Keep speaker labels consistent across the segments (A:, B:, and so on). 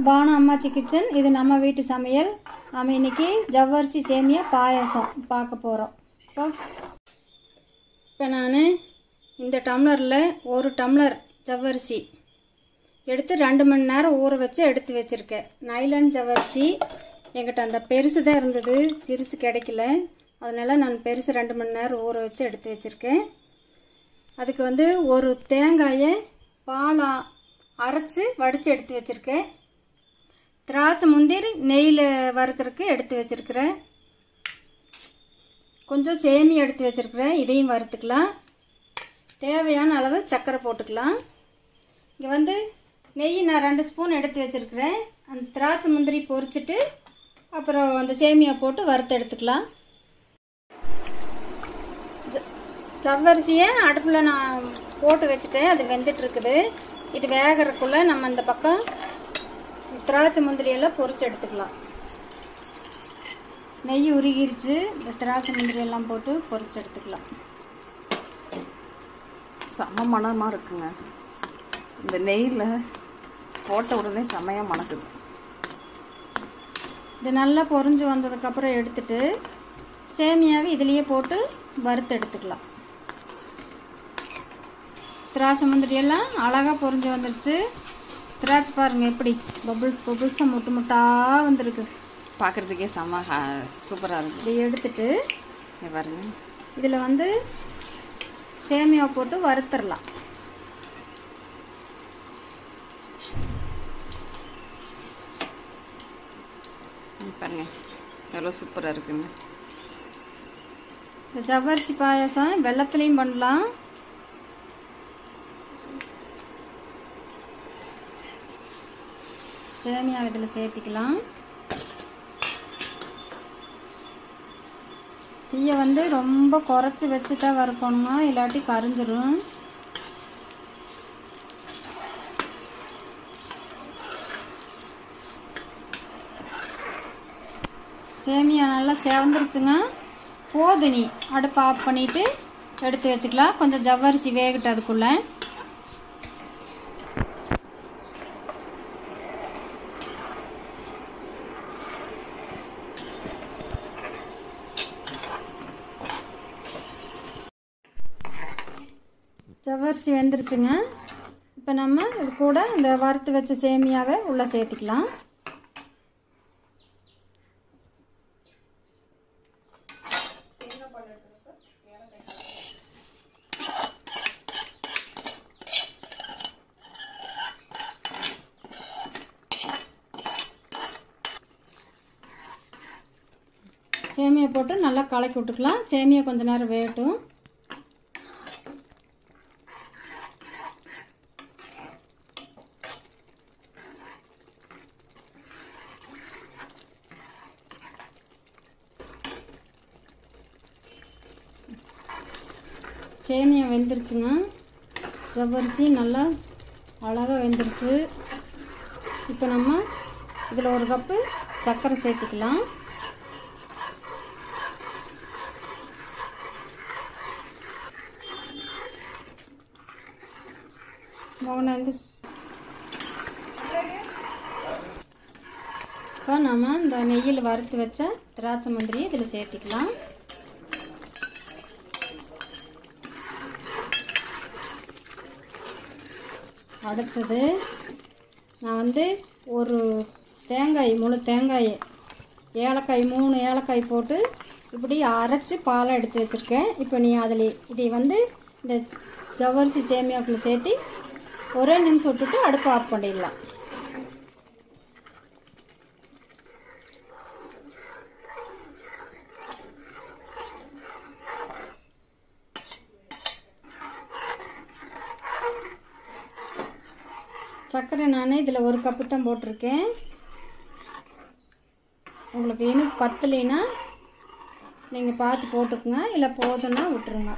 A: பானு அம்மாச்சி கிச்சன் இது நம்ம வீட்டு சமையல் நம்ம இன்னைக்கு ஜவ்வரிசி சேமியா பாயாசம் பார்க்க போகிறோம் இப்போ இப்போ நான் இந்த டம்ளரில் ஒரு டம்ளர் ஜவ்வரிசி எடுத்து ரெண்டு மணி நேரம் ஊற வச்சு எடுத்து வச்சுருக்கேன் நைலன் ஜவ்வரிசி என்கிட்ட அந்த பெருசு தான் இருந்தது சிறுசு கிடைக்கல அதனால் நான் பெருசு ரெண்டு மணி நேரம் ஊற வச்சு எடுத்து வச்சுருக்கேன் அதுக்கு வந்து ஒரு தேங்காயை பாலா அரைச்சி வடித்து எடுத்து வச்சுருக்கேன் திராட்சை முந்திரி நெய்யில் வறுக்கிறதுக்கு எடுத்து வச்சுருக்கிறேன் கொஞ்சம் சேமி எடுத்து வச்சுருக்கிறேன் இதையும் வறுத்துக்கலாம் தேவையான அளவு சர்க்கரை போட்டுக்கலாம் இங்கே வந்து நெய் நான் ரெண்டு ஸ்பூன் எடுத்து வச்சுருக்கிறேன் அந்த திராட்சை முந்திரி பொரிச்சிட்டு அப்புறம் அந்த சேமியா போட்டு வறுத்து எடுத்துக்கலாம் ஜ- ஜவ்வரிசியை அடுப்பில் நான் போட்டு வச்சுட்டேன் அது வெந்துட்டு இருக்குது இது வேகறதுக்குள்ளே நம்ம இந்த பக்கம் திராட்சை முந்திரி எல்லாம் பொரிச்சு எடுத்துக்கலாம் நெய் உருகிருச்சு இந்த திராட்சை முந்திரி எல்லாம் போட்டு பொரிச்சு எடுத்துக்கலாம்
B: செம மணமாக இருக்குங்க இந்த நெய்யில் போட்ட உடனே செமையாக மணக்குது
A: இது நல்லா பொரிஞ்சு வந்ததுக்கப்புறம் எடுத்துட்டு சேமியாவை இதுலேயே போட்டு வறுத்து எடுத்துக்கலாம் திராட்சை முந்திரி எல்லாம் அழகாக பொரிஞ்சு வந்துருச்சு திராட்சை பாருங்க எப்படி பபுள்ஸ் பபுள்ஸாக முட்டு முட்டாக வந்திருக்கு
B: பார்க்குறதுக்கே செம சூப்பராக இருக்குது
A: இதை எடுத்துட்டு
B: இங்க பாருங்க
A: இதில் வந்து சேமியா போட்டு வறுத்துடலாம்
B: இங்க பாருங்க எவ்வளோ சூப்பராக இருக்குங்க
A: இந்த ஜவ்வரிசி பாயாசம் வெள்ளத்துலேயும் பண்ணலாம் சேமியா இதில் சேர்த்திக்கலாம் தீயை வந்து ரொம்ப குறைச்சி வச்சு தான் வறுக்கணுங்க இல்லாட்டி கரிஞ்சிரும் சேமியா நல்லா சேவந்துருச்சுங்க போதும் நீ அடுப்பு ஆஃப் பண்ணிட்டு எடுத்து வச்சுக்கலாம் கொஞ்சம் ஜவ்வரிசி வேகட்டும் அதுக்குள்ள ஜவ்வரிசி வெந்துருச்சுங்க இப்போ நம்ம இது கூட இந்த வறுத்து வச்ச சேமியாவை உள்ளே சேர்த்திக்கலாம் சேமியா போட்டு நல்லா கலக்கி விட்டுக்கலாம் சேமியா கொஞ்ச நேரம் வேகட்டும் சேமியா வெந்துருச்சுங்க ஜவ்வரிசி நல்லா அழகாக வெந்துருச்சு இப்போ நம்ம இதில் ஒரு கப்பு சர்க்கரை சேர்த்துக்கலாம் மோகனா வந்து இப்போ நம்ம இந்த நெய்யில் வறுத்து வச்ச திராட்சை முந்திரியை இதில் சேர்த்திக்கலாம் அடுத்தது நான் வந்து ஒரு தேங்காய் முழு தேங்காய் ஏலக்காய் மூணு ஏலக்காய் போட்டு இப்படி அரைச்சி பாலை எடுத்து வச்சுருக்கேன் இப்போ நீ அதில் இதை வந்து இந்த ஜவ்வரிசி சேமியாக்குள்ள சேர்த்து ஒரே நிமிஷம் விட்டுட்டு அடுப்பு ஆஃப் பண்ணிடலாம் சர்க்கரை நான் இதில் ஒரு கப்பு தான் போட்டிருக்கேன் உங்களுக்கு இனிப்பு பத்தலைன்னா நீங்கள் பார்த்து போட்டுக்குங்க இல்லை போதுன்னா விட்டுருங்க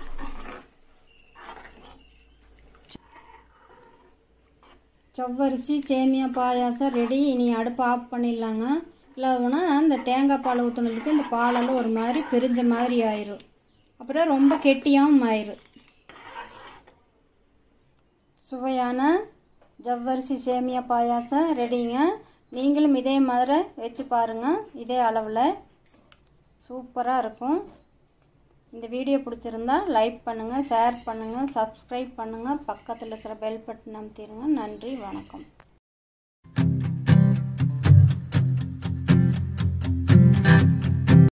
A: செவ்வரிசி சேமியா பாயாசம் ரெடி இனி அடுப்பு ஆஃப் பண்ணிடலாங்க இல்லாதவனா இந்த தேங்காய் பால் ஊற்றுனதுக்கு இந்த பாலெல்லாம் ஒரு மாதிரி பிரிஞ்ச மாதிரி ஆயிரும் அப்புறம் ரொம்ப கெட்டியாகவும் ஆயிரும் சுவையான ஜவ்வரிசி சேமியா பாயாசம் ரெடிங்க நீங்களும் இதே மாதிரி வச்சு பாருங்கள் இதே அளவில் சூப்பராக இருக்கும் இந்த வீடியோ பிடிச்சிருந்தா லைக் பண்ணுங்கள் ஷேர் பண்ணுங்கள் சப்ஸ்கிரைப் பண்ணுங்கள் பக்கத்தில் இருக்கிற பெல் பட்டன் அமைத்திடுங்க நன்றி வணக்கம்